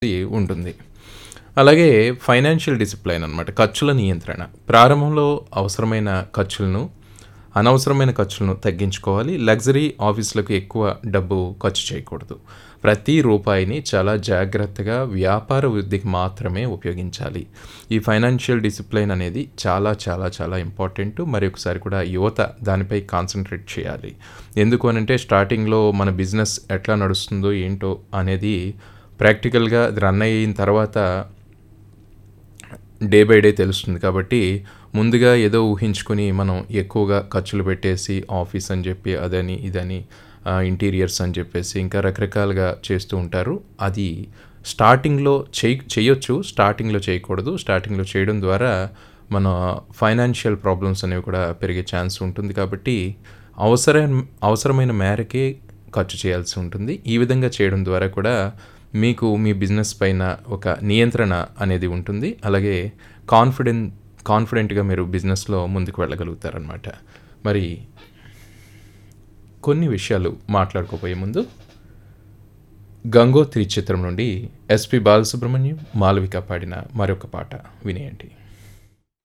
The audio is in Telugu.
ఉంటుంది అలాగే ఫైనాన్షియల్ డిసిప్లైన్ అనమాట ఖర్చుల నియంత్రణ ప్రారంభంలో అవసరమైన ఖర్చులను అనవసరమైన ఖర్చులను తగ్గించుకోవాలి లగ్జరీ ఆఫీసులకు ఎక్కువ డబ్బు ఖర్చు చేయకూడదు ప్రతి రూపాయిని చాలా జాగ్రత్తగా వ్యాపార వృద్ధికి మాత్రమే ఉపయోగించాలి ఈ ఫైనాన్షియల్ డిసిప్లైన్ అనేది చాలా చాలా చాలా ఇంపార్టెంట్ మరి ఒకసారి కూడా యువత దానిపై కాన్సన్ట్రేట్ చేయాలి ఎందుకు అనంటే స్టార్టింగ్లో మన బిజినెస్ ఎట్లా నడుస్తుందో ఏంటో అనేది ప్రాక్టికల్గా అది రన్ అయిన తర్వాత డే బై డే తెలుస్తుంది కాబట్టి ముందుగా ఏదో ఊహించుకొని మనం ఎక్కువగా ఖర్చులు పెట్టేసి ఆఫీస్ అని చెప్పి అదని ఇదని ఇంటీరియర్స్ అని చెప్పేసి ఇంకా రకరకాలుగా చేస్తూ ఉంటారు అది స్టార్టింగ్లో చేయి చేయొచ్చు స్టార్టింగ్లో చేయకూడదు స్టార్టింగ్లో చేయడం ద్వారా మన ఫైనాన్షియల్ ప్రాబ్లమ్స్ అనేవి కూడా పెరిగే ఛాన్స్ ఉంటుంది కాబట్టి అవసరం అవసరమైన మేరకే ఖర్చు చేయాల్సి ఉంటుంది ఈ విధంగా చేయడం ద్వారా కూడా మీకు మీ బిజినెస్ పైన ఒక నియంత్రణ అనేది ఉంటుంది అలాగే కాన్ఫిడెంట్ కాన్ఫిడెంట్గా మీరు బిజినెస్లో ముందుకు వెళ్ళగలుగుతారనమాట మరి కొన్ని విషయాలు మాట్లాడుకోపోయే ముందు గంగోత్రి చిత్రం నుండి ఎస్పి బాలసుబ్రహ్మణ్యం మాలవిక పాడిన మరొక పాట వినేయండి